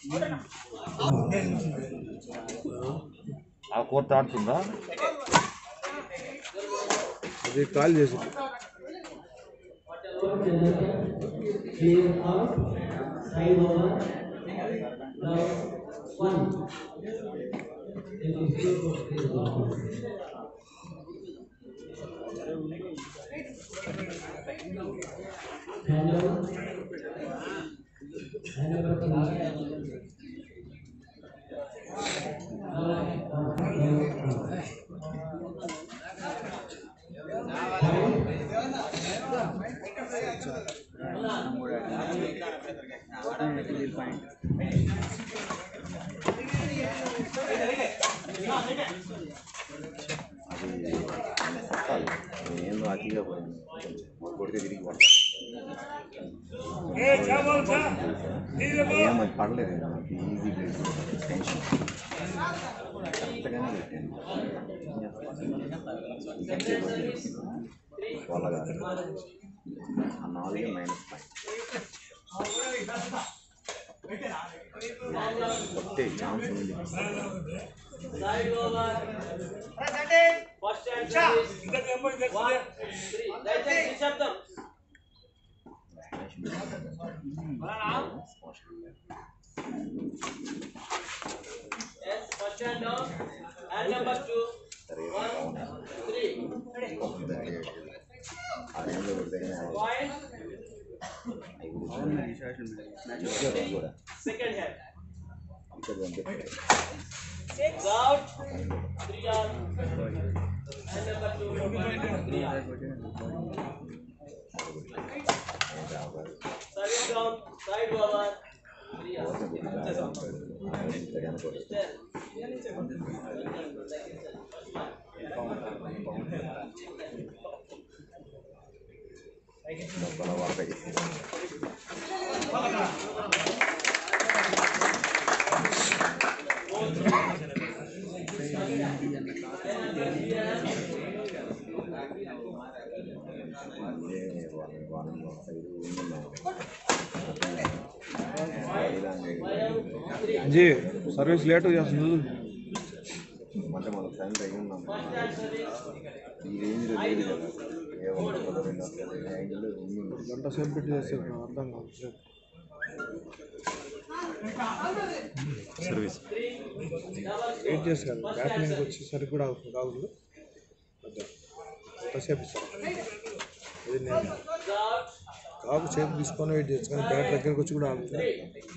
ఆ కోర్టు ఆడుతుందా అది కాల్ చేసి clear out, side over, now one. It is clear for clear over. Hand over. Hand over to the నేను అతిగా పోయింది కొడితే తిరిగి పడతా ఏం అది పడలేదు నాకు ఈజీ టెన్షన్ కరెక్ట్గానే పెట్టాను వాళ్ళ కాదు ఆ నాలుగే మైనస్ పాయింట్ కొట్టే ఛాన్స్ ఉంది Side over. First and service. One, three. దయచేసి నిశ్శబ్దం. Yes, first hand down. And number two. One, three. ఆ రేంజ్లో కొడితే Point. కూడా Second hand. ఇక్కడ పంపిస్తారు Six out. Three out. And number two. Three out. Service down. Side over. Three out. Ten. మొక్కల పడతాయి ఇదే వాళ్ళ వాళ్ళ సైడ్ అంజీ సర్వీస్ లేట్ చేస్తుంది అంటే మనం ఫ్రెండ్ అయ్యి ఉన్నాం ఈ రేంజ్లో లేదు కదా ఏ ఒకటి రెండు వస్తుంది యాంగిల్ ఉంది గంట సేపు పెట్టి చేస్తే అర్థం కాదు సర్వీస్ వెయిట్ చేసి కాదు బ్యాట్మెన్కి వచ్చేసరికి కూడా అవుతుంది కాదు ఎంతసేపు ఇస్తారు ఇది నేను కాకు సేపు తీసుకొని వెయిట్ చేయొచ్చు కానీ బ్యాట్ దగ్గరికి వచ్చి కూడా ఆగుతుంది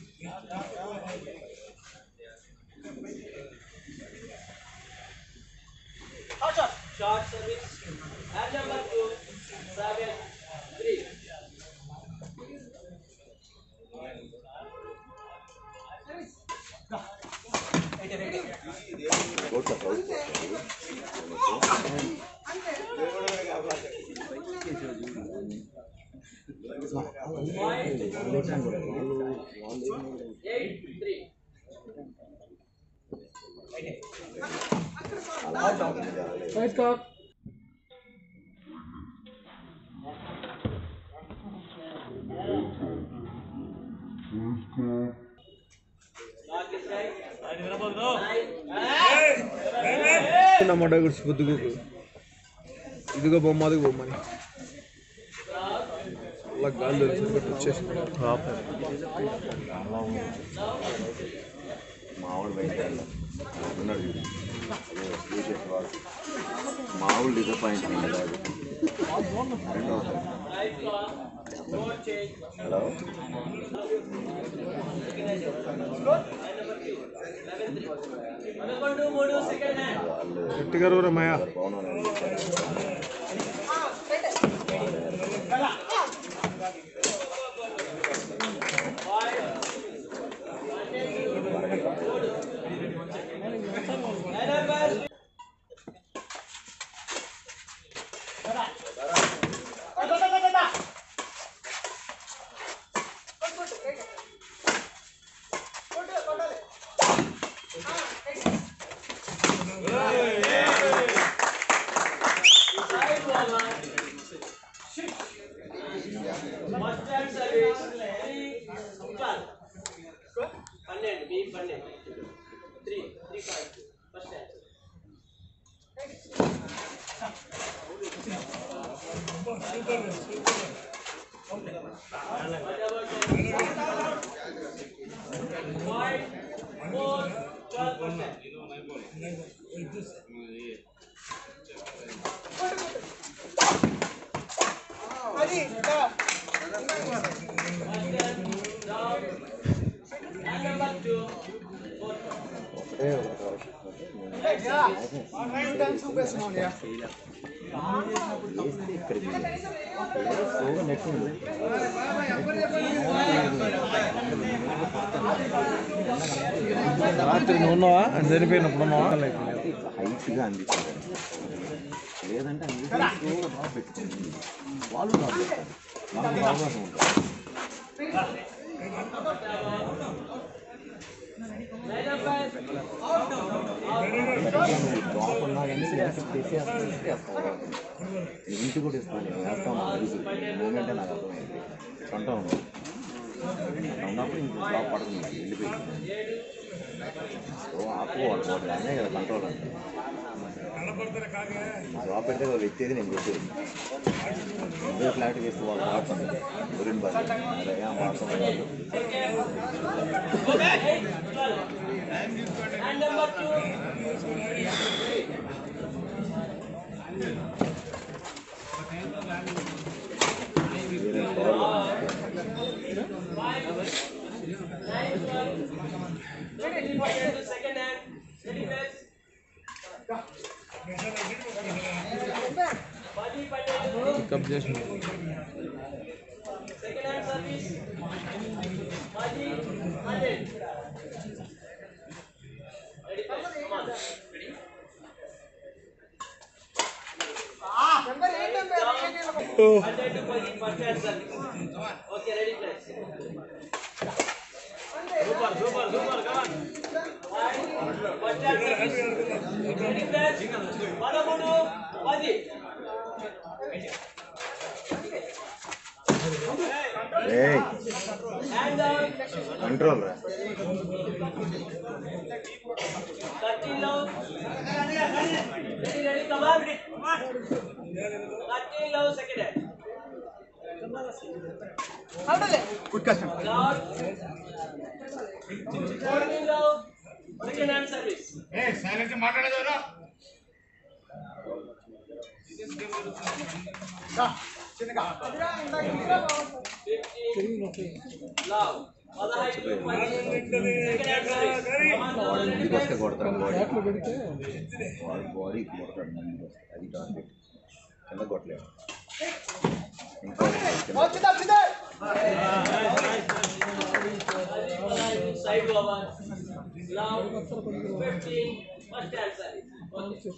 Short service. And number two. Seven. Three. కోట్ల south Eight. Three. Lock is right. Nine. నమ్మట గుడిసి పొద్దుకు ఇదిగో బొమ్మదికి బొమ్మని అలా గాలి తెలిసి వచ్చేసింది మామూలు బయట ఉన్నాడు చూడు అదే చూసేసి వాడు మామూలు డిసప్పాయింట్మెంట్ కాదు రెండో Right clock. No change. Hello పదకొండు మూడు సెకండ్ హ్యాండ్ వాళ్ళు గట్టిగా రూరా మాయా పవన్ అని First time service. Three. Start. పన్నెండు మీ పన్నెండు three three point first hand Five, four, twelve percent. Down. And number two, four. ఒకటే ఒకటి వేస్తే ఇక్కడికి స్లోగా నెట్ ఉంది రాత్రి నువ్వు ఉన్నావా అని చనిపోయినప్పుడు ఉన్నావా హైట్గా అందించారు లేదంటే అందుకే స్లోగా డ్రాప్ పెట్టుకుంది వాళ్ళు డ్రాప్ పెడతారు మనకు అవకాశం ఉంటుంది డ్రాప్ ఉన్నా కానీ సెలెక్ట్ చేసేస్తాను ఇంటి కూడా ఇస్తాను నేను వేస్తాను తెలుసు మూమెంటే నాకు అర్థమైంది కంటా ఉన్నాను అట్లా ఉన్నప్పుడు ఇంక డ్రాప్ పడుతుంది వెళ్ళిపోయింది సో ఆపుకోవాలి వాడు అనే కదా కంట్రోల్ అంటే డ్రాప్ పెడితే వాళ్ళు ఎత్తేది నేను కొట్టేది ఇదే ఫ్లాట్ వేస్తే వాళ్ళు డ్రాప్ అంటే గురిని బాగా అదే ఏం వాడతాం వాళ్ళు And number two. వేరే power Ready, to second hand. Ready, guys? Body, body. Pickup చేసిన Second hand service. Body, body. Ready, guys? Come on. Ready? Hundred to body, first hand service. Okay, ready, guys? Super, super, super, come on. Right. First hand service. Ready, guys? పదమూడు పది ఏయ్ hand down control రా థర్టీలో ready ready come on థర్టీలో second hand లార్డ్ ఫోర్టీన్లో second hand service love పదహైదు పది సెకండ్ హ్యాండ్ సర్వీస్ వాడు ముందుకు వస్తే కొడతాడు బాడీ వాడు బాడీ కొడతాడు ముందుకు వస్తే అది టార్గెట్ కింద కొట్టలేడు ఇంకా కింద side over. Now, 15, first hand service. Okay.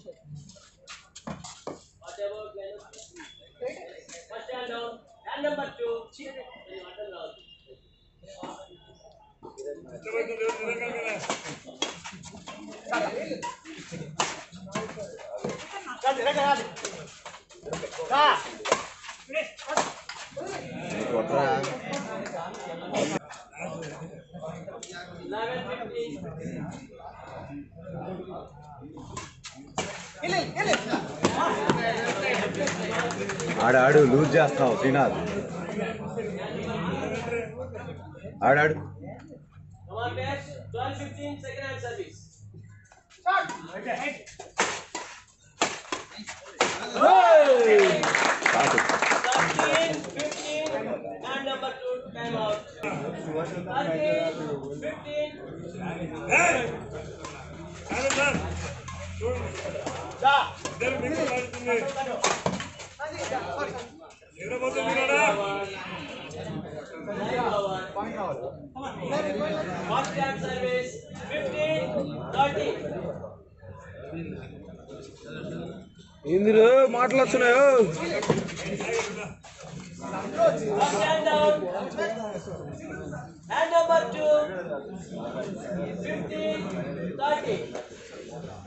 What about Glenn? First hand down. Hand number two. Very water down. నీకు కొట్టరా Eleven fifteen. ఆడు ఆడు లూజ్ చేస్తావు శ్రీనాథ్ ఆడాడు Come on, guys. 12 15, second hand service. కాదు 13, 15, and number two, time out. 13, 15, First time service 15 30 ఏందిరో మాటలు వస్తున్నాయో First hand down and number 2 15 30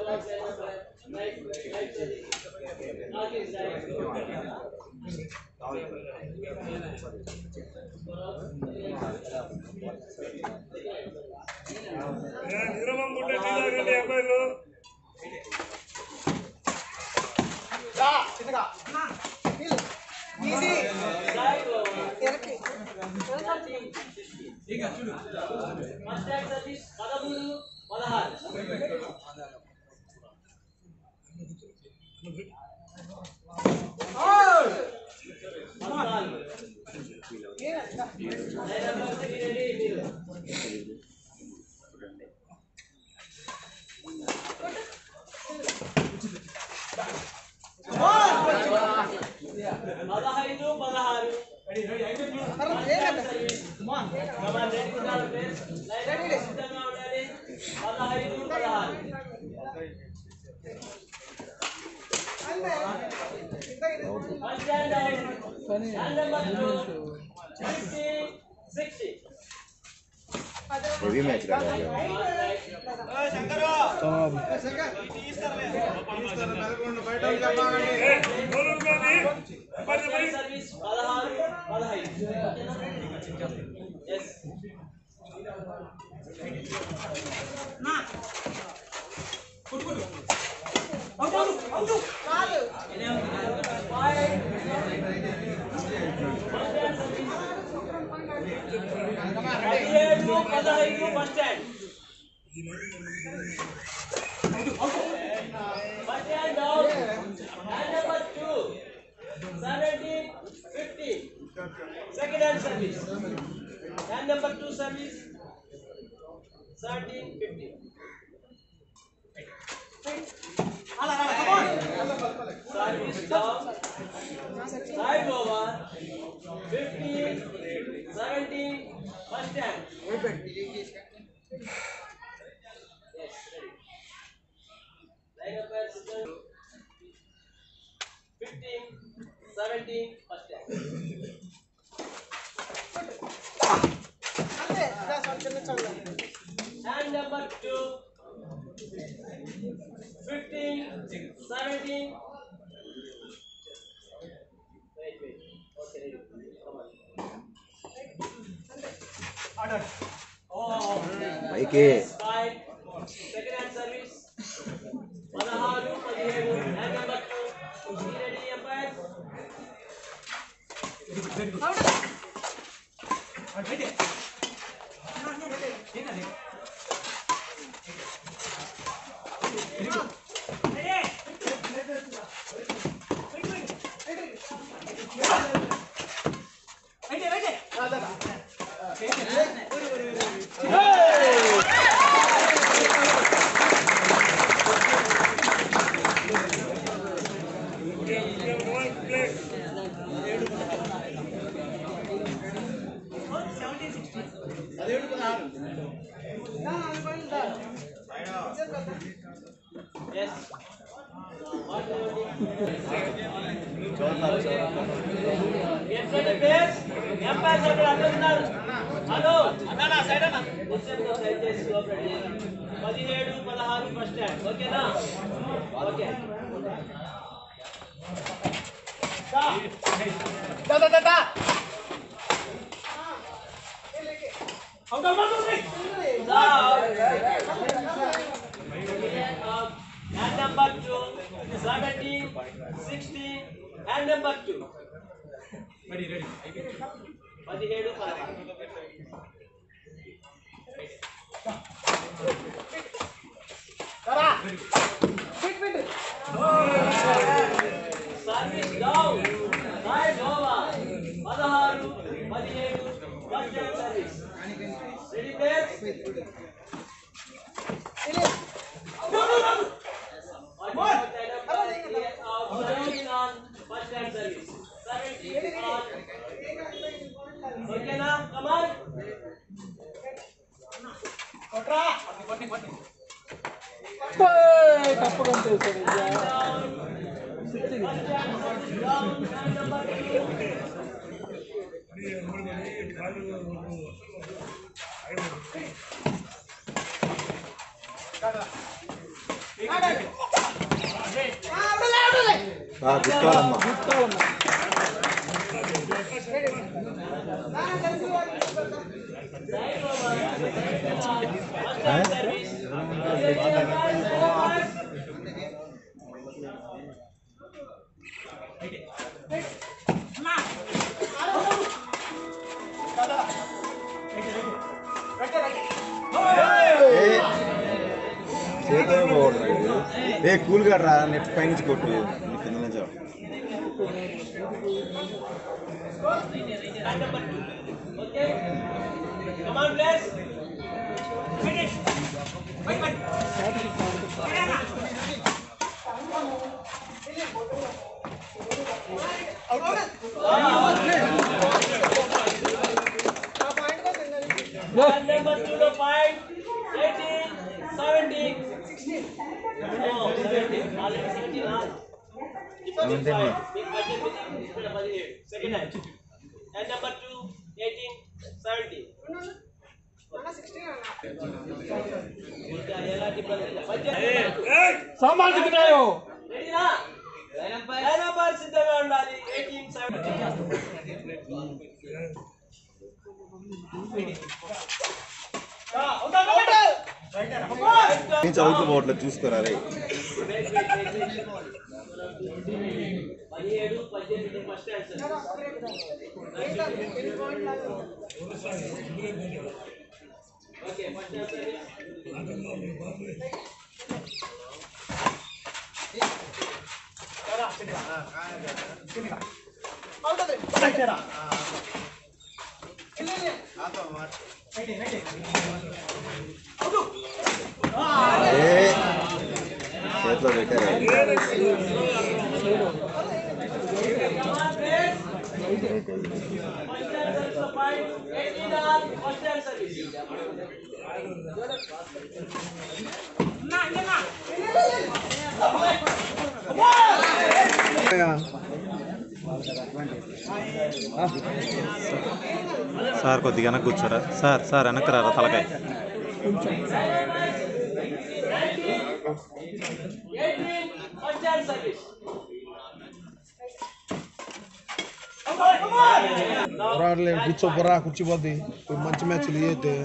Right, right, right. First time service పదమూడు పదహారు పద్నాలుగు. లైన్ నెంబర్ త్రీ రెడీ మీరు పదహైదు పదహారు సిద్ధంగా ఉండాలి పదహైదు పదహారు One stand out. Stand number two. Fifty, sixty. Heavy match కదా సర్వీస్ పదహారు పదహైదు ఎస్ పదిహేడు పదహైదు bus stand bus stand down hand number two seventeen fifty second hand service hand number two service seventeen fifty service down side over fifteen seventeen bus stand Line up as signal. Fifteen, seventeen, first time. And number two. Fifteen, seventeen. Wait, wait. Okay, ready. Come on. Oh. పైకి Five. Second hand service. పదహారు పదిహేడు hand number two ready umpire ఎస్ ఎట్లంటే place umpire side అడ్డున్నారు hello అన్నా side అన్న వచ్చేంత side చేసి కోఆపరేట్ చేయండి పదిహేడు పదహారు బస్ స్టాండ్ ఓకేనా okay hand number two seventeen sixteen hand number two పదిహేడు పదహారు సర్వీస్ డౌన్ రైట్ ఓవర్ పదహారు పదిహేడు bus stand service ready place First time service. Seventeen on. ఓకేనా కమాన్ గుర్తాలమ్మా చేతిలో పోవట్లేదు ఏ కూల్ గడ్రా నెట్ పైనుంచి కొట్టు నీ కింద నుంచి రా. Okay? Come on, please. And number two to point, eighteen, seventeen. Oh, seventeen, already seventeen, huh? Seventeen. Big budget, big, ఇక్కడ పదిహేడు. Second time. And number two, eighteen, seventeen. ఇంకా ఎలాంటి ఇబ్బంది లేదు. Budget. రెడీనా? లైన్ అప్ బార్ సిద్ధంగా ఉండాలి eighteen నేను చదువుతూ పోవట్లేదు చూసుకోరా రే పదిహేడు పద్దెనిమిది first answer okay first answer ఏ చేతిలో పెట్టారు first answer point eighteen on first answer sir కొద్దిగా వెనక్కి కూర్చోరా సార్ సార్ వెనక్కి రారా తలకాయ ఎయిటీన్ ఫస్ట్ ఆన్సర్ రాడలే కూర్చోపోరా కూర్చోపోద్ది ఇప్పుడు మంచి మ్యాచ్లు ఇవైతే